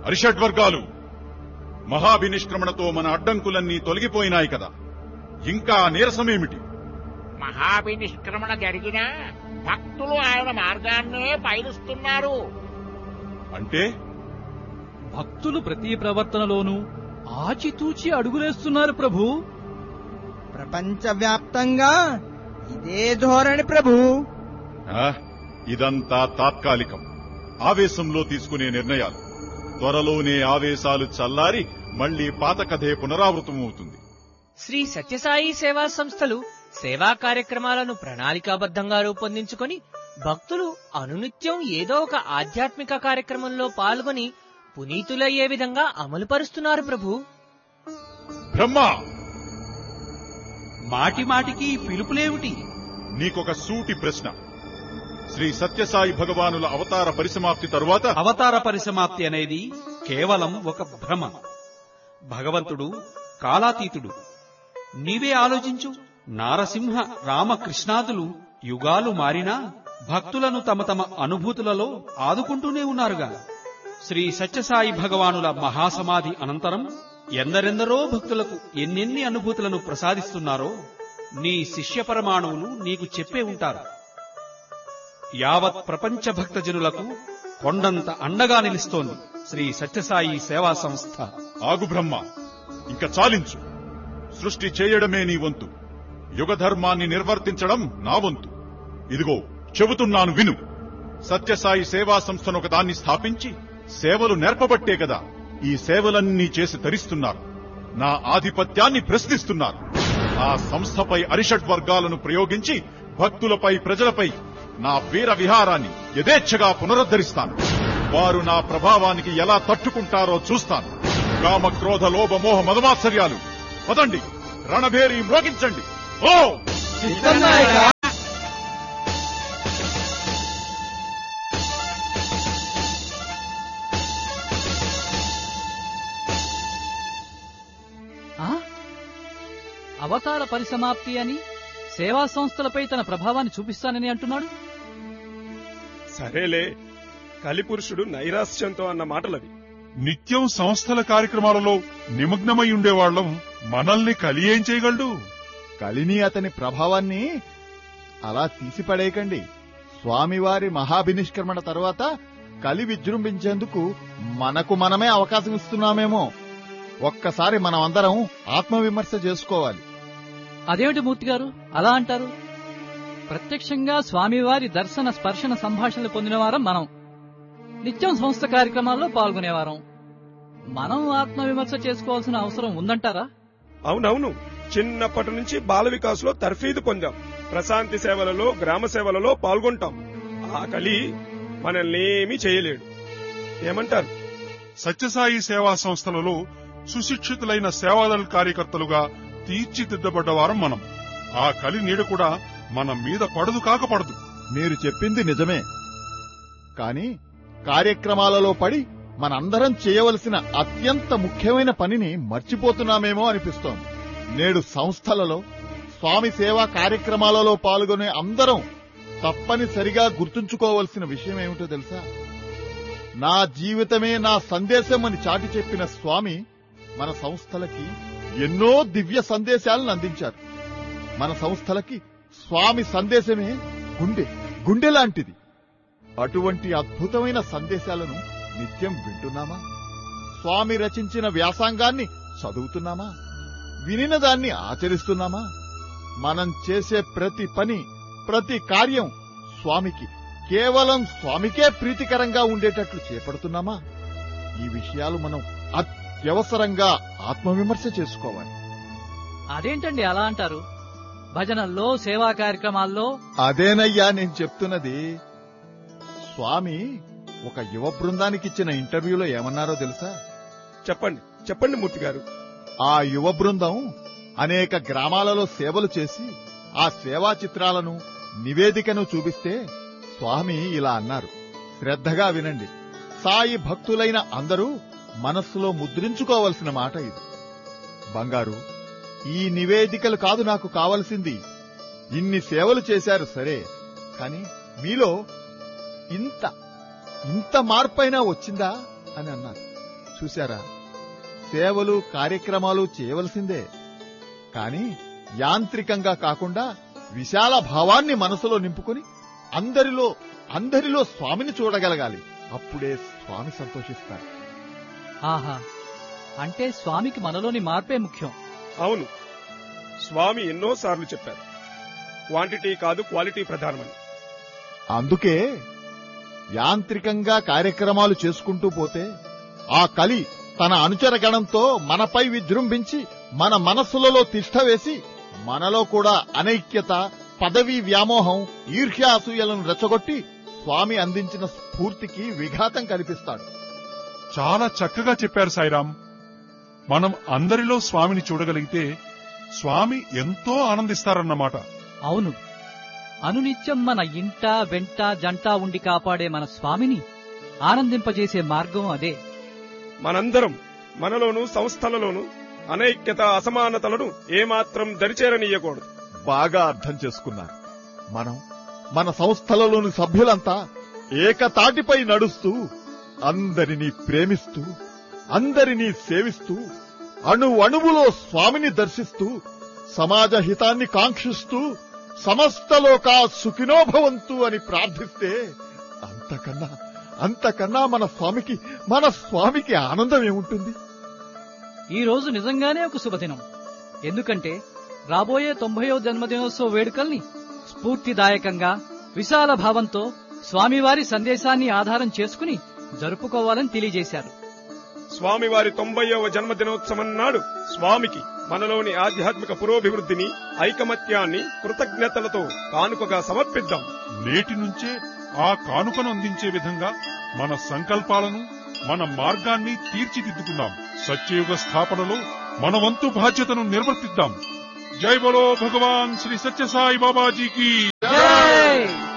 అరిషడ్వర్గాలు మహాభినిష్క్రమణతో మన అడ్డంకులన్నీ తొలగిపోయినాయి కదా ఇంకా నీరసమేమిటి మహాభినిష్క్రమణ జరిగినా భక్తులు ఆయన మార్గాన్నే పయనిస్తున్నారు అంటే భక్తులు ప్రతి ప్రవర్తనలోనూ ఆచితూచి అడుగులేస్తున్నారు ప్రభు ప్రపంచవ్యాప్తంగా ఇదే ధోరణి ప్రభు ఆ, ఇదంతా తాత్కాలికం ఆవేశంలో తీసుకునే నిర్ణయాలు త్వరలోనే ఆవేశాలు చల్లారి మళ్లీ పాత కథే పునరావృతమవుతుంది శ్రీ సత్యసాయి సేవా సంస్థలు సేవా కార్యక్రమాలను ప్రణాళికాబద్ధంగా రూపొందించుకొని భక్తులు అనునిత్యం ఏదో ఒక ఆధ్యాత్మిక కార్యక్రమంలో పాల్గొని పునీతులయ్యే విధంగా అమలుపరుస్తున్నారు ప్రభు బ్రహ్మ మాటి మాటికి ఈ పిలుపులేమిటి నీకొక సూటి ప్రశ్న శ్రీ సత్యసాయి భగవానుల అవతార పరిసమాప్తి తరువాత అవతార పరిసమాప్తి అనేది కేవలం ఒక భ్రమ భగవంతుడు కాలాతీతుడు నీవే ఆలోచించు నారసింహ రామకృష్ణాదులు యుగాలు మారినా భక్తులను తమ తమ అనుభూతులలో ఆదుకుంటూనే ఉన్నారుగా శ్రీ సత్యసాయి భగవానుల మహాసమాధి అనంతరం ఎందరెందరో భక్తులకు ఎన్నెన్ని అనుభూతులను ప్రసాదిస్తున్నారో నీ శిష్య పరమాణువులు నీకు చెప్పే ఉంటారు యావత్ ప్రపంచ భక్తజనులకు కొండంత అండగా నిలుస్తోంది శ్రీ సత్యసాయి సేవా సంస్థ ఆగు బ్రహ్మ ఇక చాలించు సృష్టి చేయడమే నీ వంతు యుగధర్మాన్ని నిర్వర్తించడం నా వంతు ఇదిగో చెబుతున్నాను విను సత్యసాయి సేవా సంస్థను ఒకదాన్ని స్థాపించి సేవలు నేర్పబట్టే కదా ఈ సేవలన్నీ చేసి తరిస్తున్నారు నా ఆధిపత్యాన్ని ప్రశ్నిస్తున్నారు ఆ సంస్థపై అరిషడ్ వర్గాలను ప్రయోగించి భక్తులపై ప్రజలపై నా వీర విహారాన్ని యథేచ్ఛగా పునరుద్ధరిస్తాను వారు నా ప్రభావానికి ఎలా తట్టుకుంటారో చూస్తాను కామ క్రోధ లోభ మోహ మదమాత్సర్యాలు పదండి రణభేరి మ్రోగించండి ఓ ఆ? అవతార పరిసమాప్తి అని సేవా సంస్థలపై తన ప్రభావాన్ని చూపిస్తానని అంటున్నాడు సరేలే కలిపురుషుడు నైరాశ్యంతో అన్న మాటలవి నిత్యం సంస్థల కార్యక్రమాలలో నిమగ్నమై ఉండేవాళ్లం మనల్ని కలి ఏం చేయగలడు కలిని అతని ప్రభావాన్ని అలా తీసిపడేయకండి స్వామివారి మహాభినిష్క్రమణ తర్వాత కలి విజృంభించేందుకు మనకు మనమే అవకాశం ఇస్తున్నామేమో ఒక్కసారి మనం అందరం ఆత్మవిమర్శ చేసుకోవాలి అదేమిటి మూర్తి గారు అలా అంటారు ప్రత్యక్షంగా స్వామివారి దర్శన స్పర్శన సంభాషణలు పొందినవారం మనం నిత్యం సంస్థ కార్యక్రమాల్లో పాల్గొనేవారం మనం ఆత్మవిమర్శ చేసుకోవాల్సిన అవసరం ఉందంటారా అవునవును చిన్నప్పటి నుంచి బాల వికాస్ లో తర్ఫీదు పొందాం ప్రశాంతి సేవలలో గ్రామ సేవలలో పాల్గొంటాం ఆ కలి మనల్ని ఏమీ చేయలేడు ఏమంటారు సత్యసాయి సేవా సంస్థలలో సుశిక్షితులైన సేవాదళ కార్యకర్తలుగా తీర్చిదిద్దబడ్డ వారం మనం ఆ కలి నీడ కూడా మన మీద పడదు కాకపడదు మీరు చెప్పింది నిజమే కాని కార్యక్రమాలలో పడి మనందరం చేయవలసిన అత్యంత ముఖ్యమైన పనిని మర్చిపోతున్నామేమో అనిపిస్తోంది నేడు సంస్థలలో స్వామి సేవా కార్యక్రమాలలో పాల్గొనే అందరం తప్పనిసరిగా గుర్తుంచుకోవలసిన విషయం ఏమిటో తెలుసా నా జీవితమే నా సందేశం అని చాటి చెప్పిన స్వామి మన సంస్థలకి ఎన్నో దివ్య సందేశాలను అందించారు మన సంస్థలకి స్వామి సందేశమే గుండె గుండె లాంటిది అటువంటి అద్భుతమైన సందేశాలను నిత్యం వింటున్నామా స్వామి రచించిన వ్యాసాంగాన్ని చదువుతున్నామా వినిన దాన్ని ఆచరిస్తున్నామా మనం చేసే ప్రతి పని ప్రతి కార్యం స్వామికి కేవలం స్వామికే ప్రీతికరంగా ఉండేటట్లు చేపడుతున్నామా ఈ విషయాలు మనం అత్యవసరంగా ఆత్మవిమర్శ చేసుకోవాలి అదేంటండి అలా అంటారు భజనల్లో సేవా కార్యక్రమాల్లో అదేనయ్యా నేను చెప్తున్నది స్వామి ఒక యువ బృందానికి ఇచ్చిన ఇంటర్వ్యూలో ఏమన్నారో తెలుసా చెప్పండి చెప్పండి మూర్తి గారు ఆ యువ బృందం అనేక గ్రామాలలో సేవలు చేసి ఆ సేవా చిత్రాలను నివేదికను చూపిస్తే స్వామి ఇలా అన్నారు శ్రద్ధగా వినండి సాయి భక్తులైన అందరూ మనస్సులో ముద్రించుకోవలసిన మాట ఇది బంగారు ఈ నివేదికలు కాదు నాకు కావలసింది ఇన్ని సేవలు చేశారు సరే కాని మీలో ఇంత ఇంత మార్పైనా వచ్చిందా అని అన్నారు చూశారా సేవలు కార్యక్రమాలు చేయవలసిందే కాని యాంత్రికంగా కాకుండా విశాల భావాన్ని మనసులో నింపుకొని అందరిలో అందరిలో స్వామిని చూడగలగాలి అప్పుడే స్వామి సంతోషిస్తారు ఆహా అంటే స్వామికి మనలోని మార్పే ముఖ్యం అవును స్వామి ఎన్నోసార్లు చెప్పారు క్వాంటిటీ కాదు క్వాలిటీ ప్రధానమని అందుకే యాంత్రికంగా కార్యక్రమాలు చేసుకుంటూ పోతే ఆ కలి తన అనుచర గణంతో మనపై విజృంభించి మన మనస్సులలో తిష్టవేసి మనలో కూడా అనైక్యత పదవీ వ్యామోహం ఈర్ష్యాసూయలను రెచ్చగొట్టి స్వామి అందించిన స్ఫూర్తికి విఘాతం కల్పిస్తాడు చాలా చక్కగా చెప్పారు సాయిరాం మనం అందరిలో స్వామిని చూడగలిగితే స్వామి ఎంతో ఆనందిస్తారన్నమాట అవును అనునిత్యం మన ఇంట వెంట జంట ఉండి కాపాడే మన స్వామిని ఆనందింపజేసే మార్గం అదే మనందరం మనలోను సంస్థలలోను అనైక్యత అసమానతలను ఏమాత్రం దరిచేరనీయకూడదు బాగా అర్థం చేసుకున్నారు మనం మన సంస్థలలోని సభ్యులంతా ఏకతాటిపై నడుస్తూ అందరినీ ప్రేమిస్తూ అందరినీ సేవిస్తూ అణు అణువులో స్వామిని దర్శిస్తూ సమాజ హితాన్ని కాంక్షిస్తూ సమస్తలోకా సుఖినోభవంతు అని ప్రార్థిస్తే అంతకన్నా అంతకన్నా మన స్వామికి మన స్వామికి ఆనందం ఏముంటుంది ఈ రోజు నిజంగానే ఒక శుభదినం ఎందుకంటే రాబోయే తొంభయో జన్మదినోత్సవ వేడుకల్ని స్ఫూర్తిదాయకంగా విశాల భావంతో స్వామివారి సందేశాన్ని ఆధారం చేసుకుని జరుపుకోవాలని తెలియజేశారు స్వామివారి తొంభైవ జన్మదినోత్సవం నాడు స్వామికి మనలోని ఆధ్యాత్మిక పురోభివృద్ధిని ఐకమత్యాన్ని కృతజ్ఞతలతో కానుకగా సమర్పిద్దాం నేటి నుంచే ఆ కానుకను అందించే విధంగా మన సంకల్పాలను మన మార్గాన్ని తీర్చిదిద్దుకుందాం సత్యయుగ స్థాపనలో మన వంతు బాధ్యతను నిర్వర్తిద్దాం జై బలో భగవాన్ శ్రీ సత్యసాయి బాబాజీకి జై